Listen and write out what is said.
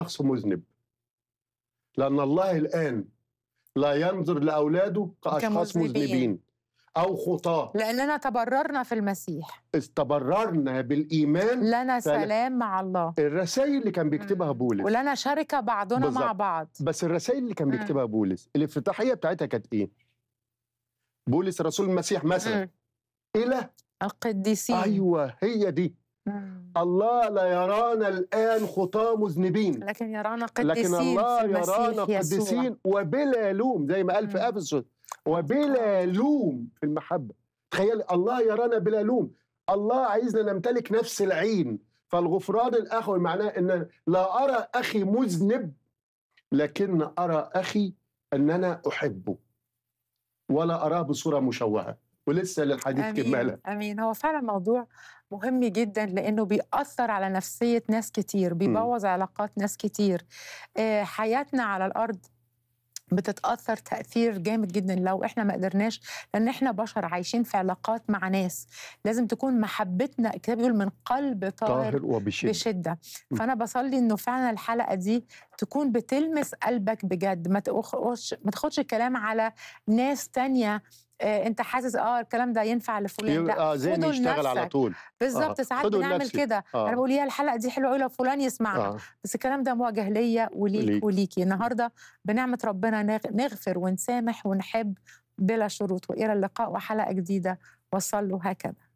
شخص مذنب لأن الله الآن لا ينظر لأولاده كأشخاص كمذنبين. مذنبين أو خطاة لأننا تبررنا في المسيح استبررنا بالإيمان لنا فعلا. سلام مع الله الرسائل اللي كان بيكتبها مم. بولس ولنا شركة بعضنا مع بالظبط. بعض بس الرسائل اللي كان مم. بيكتبها بولس الافتتاحية بتاعتها كانت إيه؟ بولس رسول المسيح مثلا مم. إلى القديسين أيوه هي دي مم. الله لا يرانا الآن خطاة مذنبين لكن يرانا قديسين لكن الله في المسيح يرانا يسوع. قديسين وبلا لوم زي ما قال في مم. افسس وبلا لوم في المحبه تخيل الله يرانا بلا لوم الله عايزنا نمتلك نفس العين فالغفران الاخوي معناه ان لا ارى اخي مذنب لكن ارى اخي ان انا احبه ولا اراه بصوره مشوهه ولسه للحديث كماله امين امين هو فعلا موضوع مهم جدا لانه بيأثر على نفسيه ناس كتير بيبوظ علاقات ناس كتير آه، حياتنا على الارض بتتاثر تاثير جامد جدا لو احنا ما قدرناش لان احنا بشر عايشين في علاقات مع ناس لازم تكون محبتنا الكتاب بيقول من قلب طاهر طاهر وبشده بشده م. فانا بصلي انه فعلا الحلقه دي تكون بتلمس قلبك بجد ما تاخدش ما تاخدش الكلام على ناس تانية آه انت حاسس اه الكلام ده ينفع لفلان لا اه ذهني خده يشتغل على لنفسك. طول بالظبط آه، ساعات خده بنعمل لنفسي. كده آه. انا بقول يا الحلقه دي حلوه قوي لو فلان يسمعها آه. بس الكلام ده موجه ليا وليك ليك. وليكي النهارده بنعمه ربنا نغ- نغفر ونسامح ونحب بلا شروط والى اللقاء وحلقه جديده وصلوا هكذا